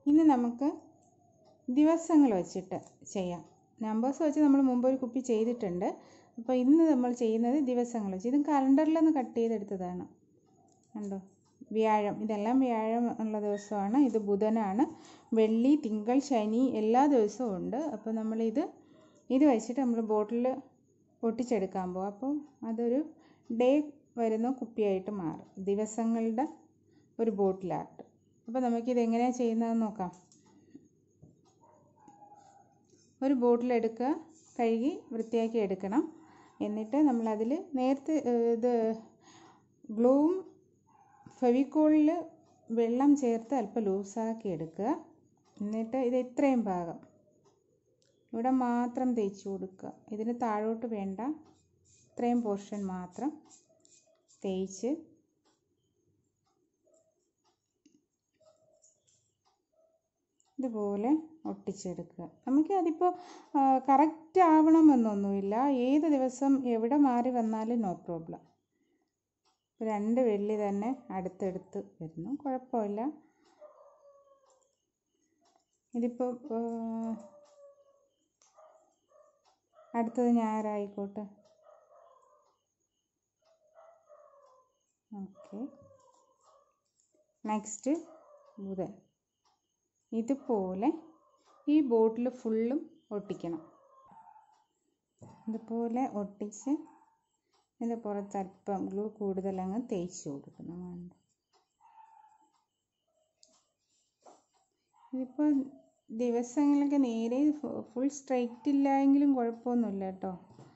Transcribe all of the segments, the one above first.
ഇനി നമുക്ക് ദിവസങ്ങൾ വെച്ചിട്ട് ചെയ്യാം നമ്പേഴ്സ് വെച്ച് നമ്മൾ മുമ്പ് ഒരു കുപ്പി ചെയ്തിട്ടുണ്ട് അപ്പോൾ ഇന്ന് നമ്മൾ ചെയ്യുന്നത് ദിവസങ്ങൾ വെച്ച് ഇതും കലണ്ടറിൽ നിന്ന് കട്ട് ചെയ്തെടുത്തതാണ് കണ്ടോ വ്യാഴം ഇതെല്ലാം വ്യാഴം ഉള്ള ദിവസമാണ് ഇത് ബുധനാണ് വെള്ളി തിങ്കൾ ശനി എല്ലാ ദിവസവും ഉണ്ട് അപ്പോൾ നമ്മളിത് ഇത് വെച്ചിട്ട് നമ്മൾ ബോട്ടിൽ ഒട്ടിച്ചെടുക്കാൻ പോകും അപ്പം അതൊരു ഡേ വരുന്ന കുപ്പിയായിട്ട് മാറും ദിവസങ്ങളുടെ ഒരു ബോട്ടിൽ ആർട്ട് അപ്പോൾ നമുക്കിത് എങ്ങനെയാണ് ചെയ്യുന്നതെന്ന് നോക്കാം ഒരു ബോട്ടിൽ എടുക്കുക കഴുകി വൃത്തിയാക്കി എടുക്കണം എന്നിട്ട് നമ്മളതിൽ നേരത്തെ ഏഹ്, ഇത് ഗ്ലൂവും ഫെവിക്കോളിൽ വെള്ളം ചേർത്ത് അല്പം ലൂസാക്കി എടുക്കുക എന്നിട്ട് ഇത് ഇത്രയും ഭാഗം ഇവിടെ മാത്രം തേച്ച് കൊടുക്കുക ഇതിന് താഴോട്ട് വേണ്ട ഇത്രയും പോർഷൻ മാത്രം തേച്ച് ഇതുപോലെ ഒട്ടിച്ചെടുക്കുക നമുക്ക് അതിപ്പോൾ കറക്റ്റ് ആവണമെന്നൊന്നുമില്ല ഏത് ദിവസം എവിടെ മാറി വന്നാലും നോ പ്രോബ്ലം രണ്ട് വെള്ളി തന്നെ അടുത്തടുത്ത് വരുന്നു കുഴപ്പമില്ല ഇതിപ്പോൾ അടുത്തത് ഞായറായിക്കോട്ടെ ഓക്കെ നെക്സ്റ്റ് ബുധൻ ഇതുപോലെ ഈ ബോട്ടിൽ ഫുള്ളും ഒട്ടിക്കണം ഇതുപോലെ ഒട്ടിച്ച് ഇതിൻ്റെ പുറത്ത് അല്പം ഗ്ലൂ കൂടുതൽ അങ്ങ് തേച്ച് കൊടുക്കണം വേണ്ട ഇതിപ്പോൾ ദിവസങ്ങളൊക്കെ നേരെ ഫുൾ സ്ട്രൈറ്റ് ഇല്ല എങ്കിലും കുഴപ്പമൊന്നുമില്ല കേട്ടോ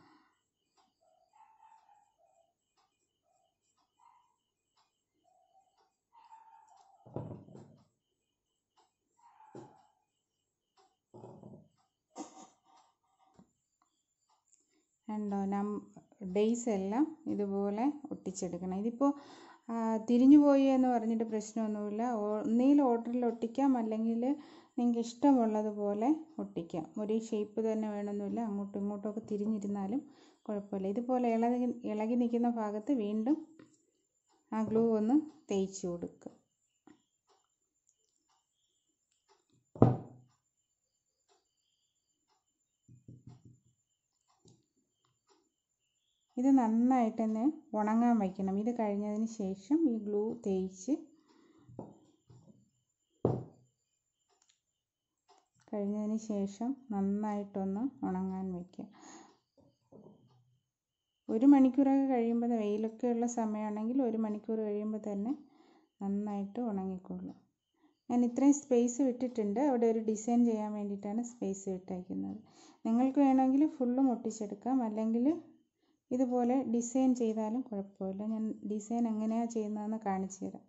കണ്ടോ നം ഡേയ്സ് എല്ലാം ഇതുപോലെ ഒട്ടിച്ചെടുക്കണം ഇതിപ്പോൾ തിരിഞ്ഞു പോയി എന്ന് പറഞ്ഞിട്ട് പ്രശ്നമൊന്നുമില്ല ഒന്നുകിൽ ഓർഡറിൽ ഒട്ടിക്കാം അല്ലെങ്കിൽ നിങ്ങൾക്ക് ഇഷ്ടമുള്ളതുപോലെ ഒട്ടിക്കാം ഒരേ ഷേപ്പ് തന്നെ വേണമെന്നില്ല അങ്ങോട്ടും ഇങ്ങോട്ടും ഒക്കെ തിരിഞ്ഞിരുന്നാലും കുഴപ്പമില്ല ഇതുപോലെ ഇളകി ഇളകി നിൽക്കുന്ന ഭാഗത്ത് വീണ്ടും ആ ഗ്ലൂ ഒന്ന് തേച്ച് കൊടുക്കുക ഇത് നന്നായിട്ട് തന്നെ ഉണങ്ങാൻ വയ്ക്കണം ഇത് കഴിഞ്ഞതിന് ശേഷം ഈ ഗ്ലൂ തേച്ച് കഴിഞ്ഞതിന് ശേഷം നന്നായിട്ടൊന്ന് ഉണങ്ങാൻ വയ്ക്കുക ഒരു മണിക്കൂറൊക്കെ കഴിയുമ്പോൾ വെയിലൊക്കെ ഉള്ള സമയമാണെങ്കിൽ ഒരു മണിക്കൂർ കഴിയുമ്പോൾ തന്നെ നന്നായിട്ട് ഉണങ്ങിക്കോളും ഞാൻ ഇത്രയും സ്പേസ് വിട്ടിട്ടുണ്ട് അവിടെ ഒരു ഡിസൈൻ ചെയ്യാൻ വേണ്ടിയിട്ടാണ് സ്പേസ് വിട്ടേക്കുന്നത് നിങ്ങൾക്ക് വേണമെങ്കിൽ ഫുള്ളും ഒട്ടിച്ചെടുക്കാം അല്ലെങ്കിൽ ഇതുപോലെ ഡിസൈൻ ചെയ്താലും കുഴപ്പമില്ല ഞാൻ ഡിസൈൻ എങ്ങനെയാണ് ചെയ്യുന്നതെന്ന് കാണിച്ചു തരാം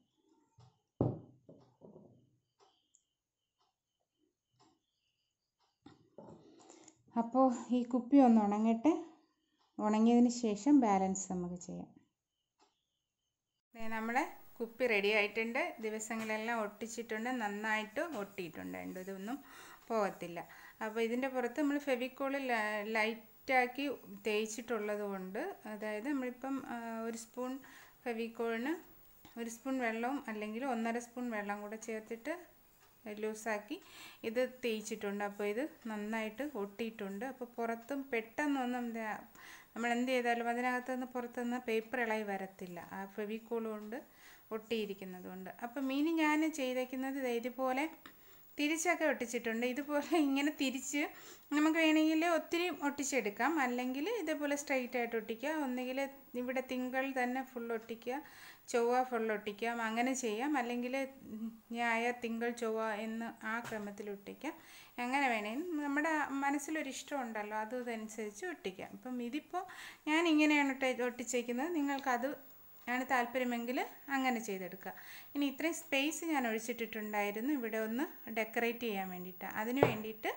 അപ്പോൾ ഈ കുപ്പി ഒന്ന് ഉണങ്ങട്ടെ ഉണങ്ങിയതിന് ശേഷം ബാലൻസ് നമുക്ക് ചെയ്യാം നമ്മുടെ കുപ്പി റെഡി ആയിട്ടുണ്ട് ദിവസങ്ങളെല്ലാം ഒട്ടിച്ചിട്ടുണ്ട് നന്നായിട്ട് ഒട്ടിയിട്ടുണ്ട് ഉണ്ട് ഇതൊന്നും പോകത്തില്ല അപ്പോൾ ഇതിൻ്റെ പുറത്ത് നമ്മൾ ഫെവിക്കോൾ ലൈറ്റാക്കി തേച്ചിട്ടുള്ളത് കൊണ്ട് അതായത് നമ്മളിപ്പം ഒരു സ്പൂൺ ഫെവിക്കോളിന് ഒരു സ്പൂൺ വെള്ളവും അല്ലെങ്കിൽ ഒന്നര സ്പൂൺ വെള്ളം കൂടെ ചേർത്തിട്ട് ലൂസാക്കി ഇത് തേച്ചിട്ടുണ്ട് അപ്പോൾ ഇത് നന്നായിട്ട് ഒട്ടിയിട്ടുണ്ട് അപ്പോൾ പുറത്തും പെട്ടെന്നൊന്നും നമ്മൾ എന്ത് ചെയ്താലും അതിനകത്ത് നിന്ന് പുറത്തുനിന്ന് പേപ്പർ ഇളകി വരത്തില്ല ആ ഫെവിക്കോൾ കൊണ്ട് ഒട്ടിയിരിക്കുന്നത് കൊണ്ട് അപ്പം മീനി ഞാൻ ചെയ്തേക്കുന്നത് ഇതുപോലെ തിരിച്ചൊക്കെ ഒട്ടിച്ചിട്ടുണ്ട് ഇതുപോലെ ഇങ്ങനെ തിരിച്ച് നമുക്ക് വേണമെങ്കിൽ ഒത്തിരി ഒട്ടിച്ചെടുക്കാം അല്ലെങ്കിൽ ഇതേപോലെ സ്ട്രൈറ്റ് ആയിട്ട് ഒട്ടിക്കുക ഒന്നുകിൽ ഇവിടെ തിങ്കൾ തന്നെ ഫുൾ ഒട്ടിക്കുക ചൊവ്വ ഫുൾ ഒട്ടിക്കാം അങ്ങനെ ചെയ്യാം അല്ലെങ്കിൽ ഞായർ തിങ്കൾ ചൊവ്വ എന്ന് ആ ക്രമത്തിൽ ഒട്ടിക്കാം എങ്ങനെ വേണേലും നമ്മുടെ മനസ്സിലൊരു ഇഷ്ടം ഉണ്ടല്ലോ അതനുസരിച്ച് ഒട്ടിക്കാം ഇപ്പം ഇതിപ്പോൾ ഞാൻ ഇങ്ങനെയാണ് ഒട്ടിച്ചേക്കുന്നത് നിങ്ങൾക്കത് ആണ് താല്പര്യമെങ്കിൽ അങ്ങനെ ചെയ്തെടുക്കുക ഇനി ഇത്രയും സ്പേസ് ഞാൻ ഒഴിച്ചിട്ടിട്ടുണ്ടായിരുന്നു ഇവിടെ ഒന്ന് ഡെക്കറേറ്റ് ചെയ്യാൻ വേണ്ടിയിട്ട് അതിന് വേണ്ടിയിട്ട്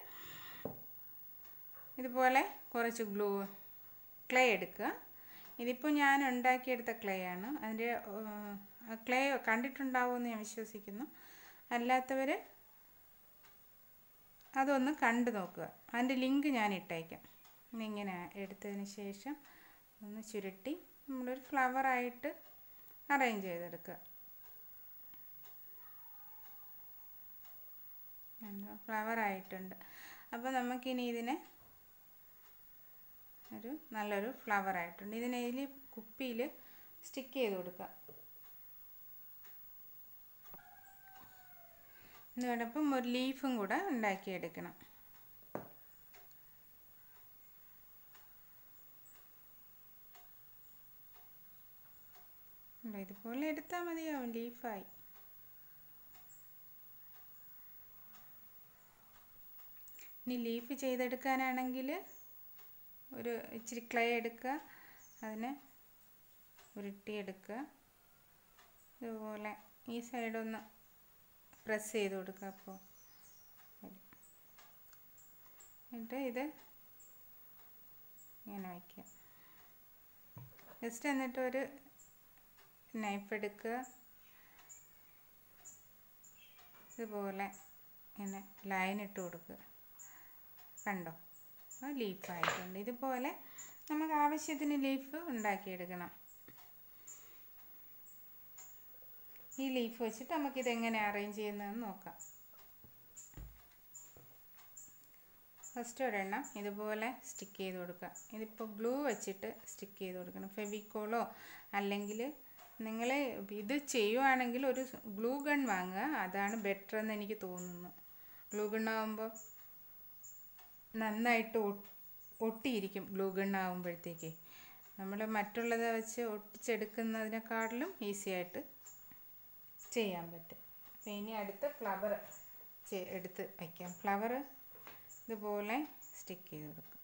ഇതുപോലെ കുറച്ച് ഗ്ലൂ ക്ലേ എടുക്കുക ഇതിപ്പോൾ ഞാൻ ഉണ്ടാക്കിയെടുത്ത ക്ലേ ആണ് അതിൻ്റെ ക്ലേ കണ്ടിട്ടുണ്ടാവുമെന്ന് ഞാൻ വിശ്വസിക്കുന്നു അല്ലാത്തവർ അതൊന്ന് കണ്ടു നോക്കുക അതിൻ്റെ ലിങ്ക് ഞാൻ ഇട്ടേക്കാം ഇങ്ങനെ എടുത്തതിന് ശേഷം ഒന്ന് ചുരുട്ടി നമ്മളൊരു ഫ്ലവറായിട്ട് അറേഞ്ച് ചെയ്തെടുക്കുക കണ്ടോ ഫ്ലവർ ആയിട്ടുണ്ട് അപ്പോൾ നമുക്കിനി ഇതിനെ ഒരു നല്ലൊരു ഫ്ലവർ ആയിട്ടുണ്ട് ഇതിനെ ഇതിൽ കുപ്പിയിൽ സ്റ്റിക്ക് ചെയ്ത് കൊടുക്കാം ഇതോടൊപ്പം ഒരു ലീഫും കൂടെ ഉണ്ടാക്കിയെടുക്കണം ഇതുപോലെ എടുത്താൽ മതിയാവും ലീഫായി ഇനി ലീഫ് ചെയ്തെടുക്കാനാണെങ്കിൽ ഒരു ഇച്ചിരി ക്ലേ എടുക്കുക അതിനെ ഉരുട്ടിയെടുക്കുക ഇതുപോലെ ഈ സൈഡൊന്ന് പ്രസ് ചെയ്ത് കൊടുക്കുക അപ്പോൾ എന്നിട്ട് ഇത് ഇങ്ങനെ വയ്ക്കുക ജസ്റ്റ് എന്നിട്ട് ഒരു നൈഫ് എടുക്കുക ഇതുപോലെ ഇങ്ങനെ ലൈൻ ഇട്ട് കൊടുക്കുക കണ്ടോ ലീഫായിട്ടുണ്ട് ഇതുപോലെ നമുക്ക് ആവശ്യത്തിന് ലീഫ് ഉണ്ടാക്കിയെടുക്കണം ഈ ലീഫ് വെച്ചിട്ട് നമുക്കിത് എങ്ങനെ അറേഞ്ച് ചെയ്യുന്നതെന്ന് നോക്കാം ഫസ്റ്റ് ഒരെണ്ണം ഇതുപോലെ സ്റ്റിക്ക് ചെയ്ത് കൊടുക്കുക ഇതിപ്പോൾ ഗ്ലൂ വെച്ചിട്ട് സ്റ്റിക്ക് ചെയ്ത് കൊടുക്കണം ഫെവിക്കോളോ അല്ലെങ്കിൽ നിങ്ങൾ ഇത് ചെയ്യുവാണെങ്കിൽ ഒരു ഗ്ലൂ ഗൺ വാങ്ങുക അതാണ് ബെറ്റർ എന്ന് എനിക്ക് തോന്നുന്നു ഗ്ലൂ ഗൺ ആകുമ്പോൾ നന്നായിട്ട് ഒട്ടിയിരിക്കും ഗ്ലൂ ഗൺ ആകുമ്പോഴത്തേക്ക് നമ്മൾ മറ്റുള്ളത് വെച്ച് ഒട്ടിച്ചെടുക്കുന്നതിനെക്കാട്ടിലും ഈസി ആയിട്ട് ചെയ്യാൻ പറ്റും അപ്പോൾ ഇനി അടുത്ത് ഫ്ലവർ എടുത്ത് വയ്ക്കാം ഫ്ലവർ ഇതുപോലെ സ്റ്റിക്ക് ചെയ്ത് കൊടുക്കാം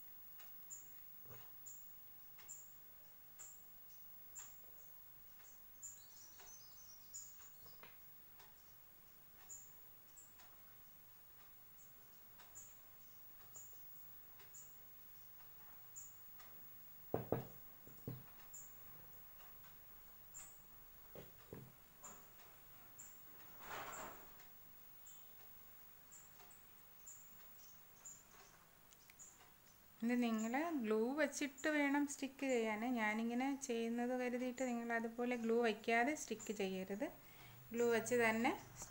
ഇത് നിങ്ങൾ ഗ്ലൂ വെച്ചിട്ട് വേണം സ്റ്റിക്ക് ചെയ്യാൻ ഞാനിങ്ങനെ ചെയ്യുന്നത് കരുതിയിട്ട് നിങ്ങൾ അതുപോലെ ഗ്ലൂ വയ്ക്കാതെ സ്റ്റിക്ക് ചെയ്യരുത് ഗ്ലൂ വെച്ച് തന്നെ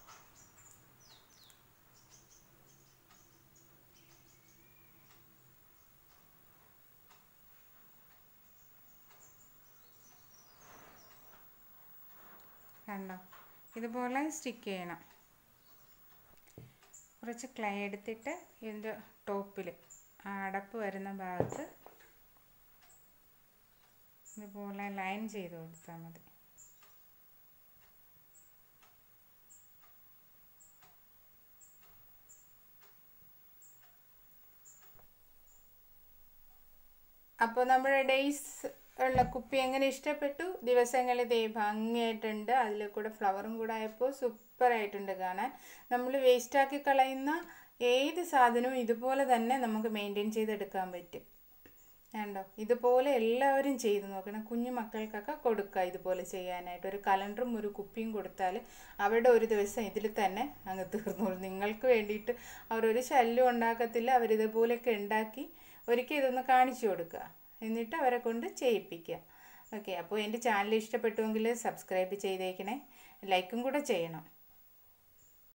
കണ്ടോ ഇതുപോലെ സ്റ്റിക്ക് ചെയ്യണം കുറച്ച് ക്ലേ എടുത്തിട്ട് ഇതിൻ്റെ ടോപ്പിൽ ആ അടപ്പ് വരുന്ന ഭാഗത്ത് ഇതുപോലെ ലൈൻ ചെയ്ത് കൊടുത്താൽ മതി അപ്പോൾ നമ്മുടെ ഡേയ്സ് ഉള്ള കുപ്പി എങ്ങനെ ഇഷ്ടപ്പെട്ടു ദിവസങ്ങളിൽ ദേ ഭംഗിയായിട്ടുണ്ട് അതിൽ കൂടെ ഫ്ലവറും കൂടെ ആയപ്പോൾ സൂപ്പറായിട്ടുണ്ട് കാണാൻ നമ്മൾ വേസ്റ്റാക്കി കളയുന്ന ഏത് സാധനവും ഇതുപോലെ തന്നെ നമുക്ക് മെയിൻറ്റെയിൻ ചെയ്തെടുക്കാൻ പറ്റും കണ്ടോ ഇതുപോലെ എല്ലാവരും ചെയ്ത് നോക്കണം കുഞ്ഞു മക്കൾക്കൊക്കെ കൊടുക്കുക ഇതുപോലെ ചെയ്യാനായിട്ട് ഒരു കലണ്ടറും ഒരു കുപ്പിയും കൊടുത്താൽ അവരുടെ ഒരു ദിവസം ഇതിൽ തന്നെ അങ്ങ് തീർന്നോളും നിങ്ങൾക്ക് വേണ്ടിയിട്ട് അവരൊരു ശല്യം ഉണ്ടാക്കത്തില്ല അവരിതുപോലെയൊക്കെ ഉണ്ടാക്കി ഒരിക്കൽ ഇതൊന്ന് കാണിച്ചു കൊടുക്കുക എന്നിട്ട് അവരെ കൊണ്ട് ചെയ്യിപ്പിക്കുക ഓക്കെ അപ്പോൾ എൻ്റെ ചാനൽ ഇഷ്ടപ്പെട്ടുവെങ്കിൽ സബ്സ്ക്രൈബ് ചെയ്തേക്കണേ ലൈക്കും കൂടെ ചെയ്യണം